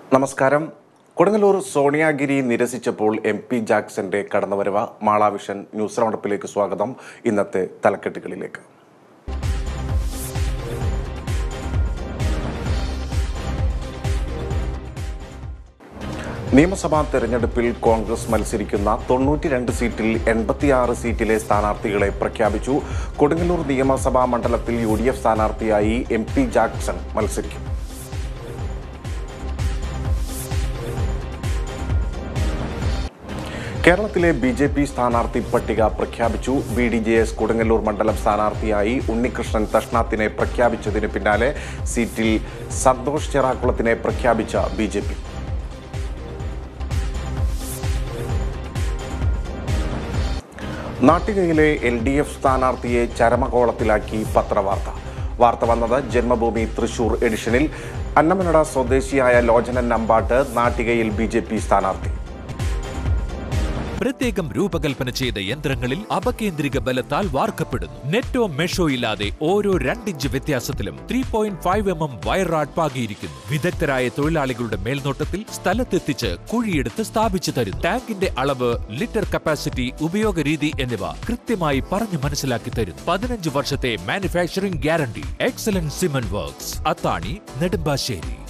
നമസ്കാരം കൊടുങ്ങല്ലൂർ സോണിയാഗിരി നിരസിച്ചപ്പോൾ എം പി ജാക്സന്റെ കടന്നുവരവ് മാളാവിഷൻ ന്യൂസ് റൗണ്ടപ്പിലേക്ക് സ്വാഗതം ഇന്നത്തെ തലക്കെട്ടുകളിലേക്ക് നിയമസഭാ തെരഞ്ഞെടുപ്പിൽ കോൺഗ്രസ് മത്സരിക്കുന്ന തൊണ്ണൂറ്റി രണ്ട് സീറ്റിൽ എൺപത്തിയാറ് സീറ്റിലെ സ്ഥാനാർത്ഥികളെ പ്രഖ്യാപിച്ചു കൊടുങ്ങല്ലൂർ നിയമസഭാ മണ്ഡലത്തിൽ യു ഡി എഫ് സ്ഥാനാർത്ഥിയായി എം പി ജാക്സൺ മത്സരിക്കും കേരളത്തിലെ ബി ജെ പി സ്ഥാനാർത്ഥി പട്ടിക പ്രഖ്യാപിച്ചു B D J S Kodungallur മണ്ഡലം സ്ഥാനാർത്ഥിയായി ഉണ്ണികൃഷ്ണൻ തഷ്നാത്തിനെ പ്രഖ്യാപിച്ചതിന് പിന്നാലെ സീറ്റിൽ സന്തോഷ് ചെറാക്കുളത്തിനെ പ്രഖ്യാപിച്ച ബി ജെ പി നാട്ടികയിലെ എൽ ഡി എഫ് സ്ഥാനാർത്ഥിയെ ചരമകോളത്തിലാക്കി പത്രവാർത്ത വാർത്ത വന്നത് ജന്മഭൂമി തൃശൂർ എഡിഷനിൽ അന്നമനട സ്വദേശിയായ ലോചനൻ നമ്പാട്ട് നാട്ടികയിൽ ബി ജെ പി സ്ഥാനാർത്ഥി പ്രത്യേകം രൂപകൽപ്പന ചെയ്ത യന്ത്രങ്ങളിൽ അപകേന്ദ്രിക ബലത്താൽ വാർക്കപ്പെടുന്നു നെറ്റോ മെഷോ ഇല്ലാതെ ഓരോ രണ്ടിഞ്ച് വ്യത്യാസത്തിലും three point five M M wire rod പാകിയിരിക്കുന്നു വിദഗ്ധരായ തൊഴിലാളികളുടെ മേൽനോട്ടത്തിൽ സ്ഥലത്തെത്തിച്ച് കുഴിയെടുത്ത് സ്ഥാപിച്ചു തരും ടാങ്കിന്റെ അളവ് ലിറ്റർ കപ്പാസിറ്റി ഉപയോഗ രീതി എന്നിവ കൃത്യമായി പറഞ്ഞു മനസ്സിലാക്കി തരും പതിനഞ്ച് വർഷത്തെ manufacturing guarantee excellent cement works Athani Nedumbassery